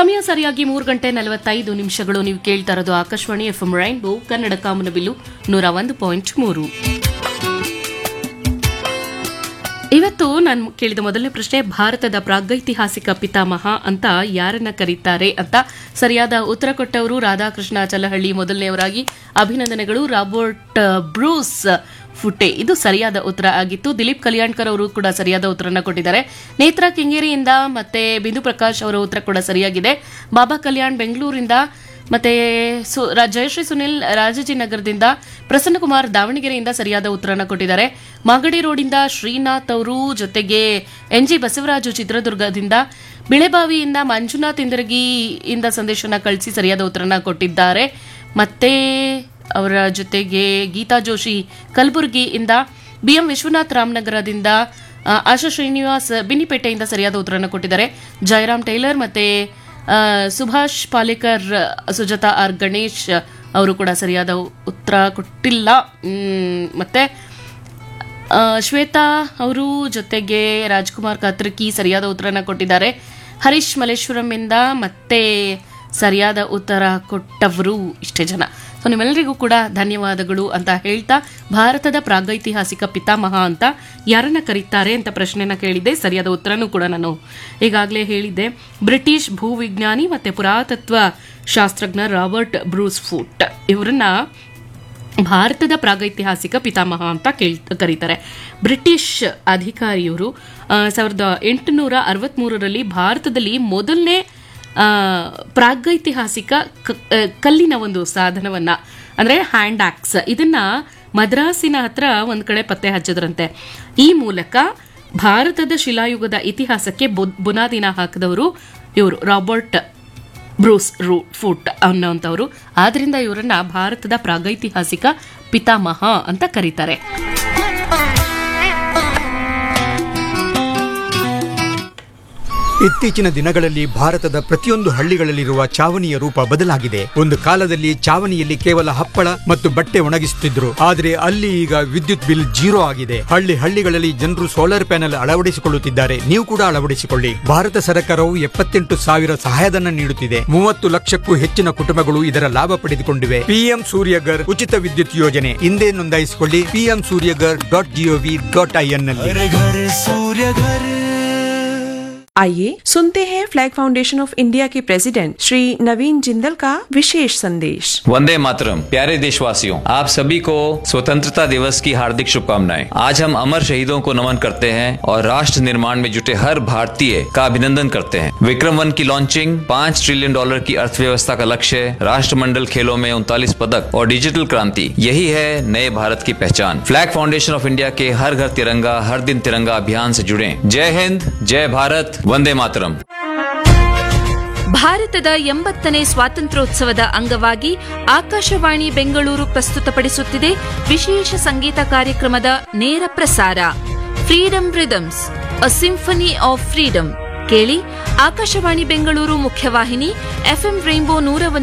ಸಮಯ ಸರಿಯಾಗಿ ಮೂರು ಗಂಟೆ ನಲವತ್ತೈದು ನಿಮಿಷಗಳು ನೀವು ಕೇಳ್ತಾ ಇರೋದು ಆಕಾಶವಾಣಿ ಎಫ್ಎಂ ರೈನ್ಬೋ ಕನ್ನಡ ಕಾಮನಬಿಲ್ಲು ನೂರ ಒಂದು ಪಾಯಿಂಟ್ ಮೂರು ಇವತ್ತು ನಾನು ಕೇಳಿದ ಮೊದಲನೇ ಪ್ರಶ್ನೆ ಭಾರತದ ಪ್ರಾಗೈತಿಹಾಸಿಕ ಪಿತಾಮಹ ಅಂತ ಯಾರನ್ನ ಕರೀತಾರೆ ಅಂತ ಸರಿಯಾದ ಉತ್ತರ ಕೊಟ್ಟವರು ರಾಧಾಕೃಷ್ಣ ಚಲಹಳ್ಳಿ ಮೊದಲನೆಯವರಾಗಿ ಅಭಿನಂದನೆಗಳು ರಾಬರ್ಟ್ ಬ್ರೂಸ್ ಫುಟ್ಟೆ ಇದು ಸರಿಯಾದ ಉತ್ತರ ಆಗಿತ್ತು ದಿಲೀಪ್ ಕಲ್ಯಾಣ್ಕರ್ ಅವರು ಕೂಡ ಸರಿಯಾದ ಉತ್ತರನ ಕೊಟ್ಟಿದ್ದಾರೆ ನೇತ್ರ ಕೆಂಗೇರಿಯಿಂದ ಮತ್ತೆ ಬಿಂದು ಪ್ರಕಾಶ್ ಅವರ ಉತ್ತರ ಕೂಡ ಸರಿಯಾಗಿದೆ ಬಾಬಾ ಕಲ್ಯಾಣ್ ಬೆಂಗಳೂರಿಂದ ಮತ್ತೆ ಸು- ರ- ಜಯಶ್ರೀ ಸುನಿಲ್ ರಾಜಾಜಿನಗರದಿಂದ ಪ್ರಸನ್ನಕುಮಾರ್ ದಾವಣಗೆರೆಯಿಂದ ಸರಿಯಾದ ಉತ್ತರನ ಕೊಟ್ಟಿದ್ದಾರೆ ಮಾಗಡಿ ರೋಡಿಂದ ಶ್ರೀನಾಥ್ ಅವರು ಜೊತೆಗೆ ಎನ್ ಜಿ ಬಸವರಾಜು ಚಿತ್ರದುರ್ಗದಿಂದ ಬಿಳೆಬಾವಿಯಿಂದ ಮಂಜುನಾಥ್ ಇಂದರಗಿಯಿಂದ ಸಂದೇಶನ ಕಳಿಸಿ ಸರಿಯಾದ ಉತ್ತರನ ಕೊಟ್ಟಿದ್ದಾರೆ ಮತ್ತೆ ಅವರ ಜೊತೆಗೆ ಗೀತಾ ಜೋಶಿ ಕಲಬುರಗಿಯಿಂದ ಬಿಎಂ ವಿಶ್ವನಾಥ್ ರಾಮನಗರದಿಂದ ಆ, ಆಶಾ ಶ್ರೀನಿವಾಸ್ ಬಿನಿಪೇಟೆಯಿಂದ ಸರಿಯಾದ ಉತ್ತರನ ಕೊಟ್ಟಿದ್ದಾರೆ ಜಯರಾಮ್ ಟೈಲರ್ ಮತ್ತೆ ಆ, ಸುಭಾಷ್ ಪಾಲೇಕರ್ ಸುಜಾತಾ ಆರ್ ಗಣೇಶ್ ಅವರು ಕೂಡ ಸರಿಯಾದ ಉತ್ತರ ಕೊಟ್ಟಿಲ್ಲ ಮ್, ಮತ್ತೆ ಆ, ಶ್ವೇತಾ ಅವರು ಜೊತೆಗೆ ರಾಜ್ಕುಮಾರ್ ಕಾತ್ರಕಿ ಸರಿಯಾದ ಉತ್ತರನ ಕೊಟ್ಟಿದ್ದಾರೆ ಹರೀಶ್ ಮಲ್ಲೇಶ್ವರಂ ಇಂದ ಮತ್ತೆ ಸರಿಯಾದ ಉತ್ತರ ಕೊಟ್ಟವರು ಇಷ್ಟೇ ಜನ ಸೊ ನಿಮ್ಮೆಲ್ಲರಿಗೂ ಕೂಡ ಧನ್ಯವಾದಗಳು ಅಂತ ಹೇಳ್ತಾ ಭಾರತದ ಪ್ರಾಗೈತಿಹಾಸಿಕ ಪಿತಾಮಹ ಅಂತ ಯಾರನ್ನ ಕರೀತಾರೆ ಅಂತ ಪ್ರಶ್ನೆನ ಕೇಳಿದ್ದೆ ಸರಿಯಾದ ಉತ್ತರನೂ ಕೂಡ ನಾನು ಈಗಾಗಲೇ ಹೇಳಿದ್ದೆ ಬ್ರಿಟಿಷ್ ಭೂವಿಜ್ಞಾನಿ ಮತ್ತೆ ಪುರಾತತ್ವ ಶಾಸ್ತ್ರಜ್ಞ ರಾಬರ್ಟ್ ಬ್ರೂಸ್ ಫುಟ್ ಇವರನ್ನ ಭಾರತದ ಪ್ರಾಗೈತಿಹಾಸಿಕ ಪಿತಾಮಹ ಅಂತ ಕೇಳ್ ಕರೀತಾರೆ ಬ್ರಿಟಿಷ್ ಅಧಿಕಾರಿಯವರು ಆ, ಸಾವಿರದ ಎಂಟುನೂರ ಅರವತ್ಮೂರರಲ್ಲಿ ಭಾರತದಲ್ಲಿ ಮೊದಲನೇ ಆ, ಪ್ರಾಗೈತಿಹಾಸಿಕ ಕ- ಆ, ಕಲ್ಲಿನ ಒಂದು ಸಾಧನವನ್ನ ಅಂದ್ರೆ ಹ್ಯಾಂಡ್ ಆಕ್ಸ್ ಇದನ್ನ ಮದ್ರಾಸಿನ ಹತ್ರ ಒಂದ್ ಕಡೆ ಪತ್ತೆ ಹಚ್ಚಿದ್ರಂತೆ ಈ ಮೂಲಕ ಭಾರತದ ಶಿಲಾಯುಗದ ಇತಿಹಾಸಕ್ಕೆ ಬು- ಬುನಾದಿನ ಹಾಕಿದವರು ಇವರು ರಾಬರ್ಟ್ ಬ್ರೂಸ್ ರೂ ಫುಟ್ ಅನ್ನೋಂಥವ್ರು ಆದ್ರಿಂದ ಇವರನ್ನ ಭಾರತದ ಪ್ರಾಗೈತಿಹಾಸಿಕ ಪಿತಾಮಹ ಅಂತ ಕರೀತಾರೆ ಇತ್ತೀಚಿನ ದಿನಗಳಲ್ಲಿ ಭಾರತದ ಪ್ರತಿಯೊಂದು ಹಳ್ಳಿಗಳಲ್ಲಿರುವ ಚಾವಣಿಯ ರೂಪ ಬದಲಾಗಿದೆ ಒಂದು ಕಾಲದಲ್ಲಿ ಚಾವಣಿಯಲ್ಲಿ ಕೇವಲ ಹಪ್ಪಳ ಮತ್ತು ಬಟ್ಟೆ ಒಣಗಿಸುತ್ತಿದ್ರು ಆದರೆ ಅಲ್ಲಿ ಈಗ ವಿದ್ಯುತ್ ಬಿಲ್ ಜೀರೋ ಆಗಿದೆ ಹಳ್ಳಿ ಹಳ್ಳಿಗಳಲ್ಲಿ ಜನರು ಸೋಲಾರ್ ಪ್ಯಾನೆಲ್ ಅಳವಡಿಸಿಕೊಳ್ಳುತ್ತಿದ್ದಾರೆ ನೀವು ಕೂಡ ಅಳವಡಿಸಿಕೊಳ್ಳಿ ಭಾರತ ಸರ್ಕಾರವು ಎಪ್ಪತ್ತೆಂಟು ಸಾವಿರ ಸಹಾಯಧನ ನೀಡುತ್ತಿದೆ ಮೂವತ್ತು ಲಕ್ಷಕ್ಕೂ ಹೆಚ್ಚಿನ ಕುಟುಂಬಗಳು ಇದರ ಲಾಭ ಪಡೆದುಕೊಂಡಿವೆ ಪಿಎಂ ಸೂರ್ಯಗರ್ ಉಚಿತ ವಿದ್ಯುತ್ ಯೋಜನೆ ಹಿಂದೆ ನೋಂದಾಯಿಸಿಕೊಳ್ಳಿ PM Suryaghar dot gov dot in ನಲ್ಲಿ घर घर सूर्य घर आइए सुनते हैं फ्लैग फाउंडेशन ऑफ इंडिया के प्रेसिडेंट श्री नवीन जिंदल का विशेष संदेश वंदे मातरम प्यारे देशवासियों आप सभी को स्वतंत्रता दिवस की हार्दिक शुभकामनाएं आज हम अमर शहीदों को नमन करते हैं और राष्ट्र निर्माण में जुटे हर भारतीय का अभिनंदन करते हैं विक्रम वन की लॉन्चिंग पाँच ट्रिलियन डॉलर की अर्थव्यवस्था का लक्ष्य राष्ट्रमंडल खेलों में उनतालीस पदक और डिजिटल क्रांति यही है नए भारत की पहचान फ्लैग फाउंडेशन ऑफ इंडिया के हर घर तिरंगा हर दिन तिरंगा अभियान से जुड़े जय हिंद जय भारत वंदे मातरम ಭಾರತದ ಎಂಬತ್ತನೇ ಸ್ವಾತಂತ್ರ್ಯೋತ್ಸವದ ಅಂಗವಾಗಿ ಆಕಾಶವಾಣಿ ಬೆಂಗಳೂರು ಪ್ರಸ್ತುತಪಡಿಸುತ್ತಿದೆ ವಿಶೇಷ ಸಂಗೀತ ಕಾರ್ಯಕ್ರಮದ ನೇರ ಪ್ರಸಾರ freedom rhythms a symphony of freedom ಕೇಳಿ ಆಕಾಶವಾಣಿ ಬೆಂಗಳೂರು ಮುಖ್ಯವಾಹಿನಿ ಎಫ್ಎಂ ರೈನ್ಬೋ ನೂರ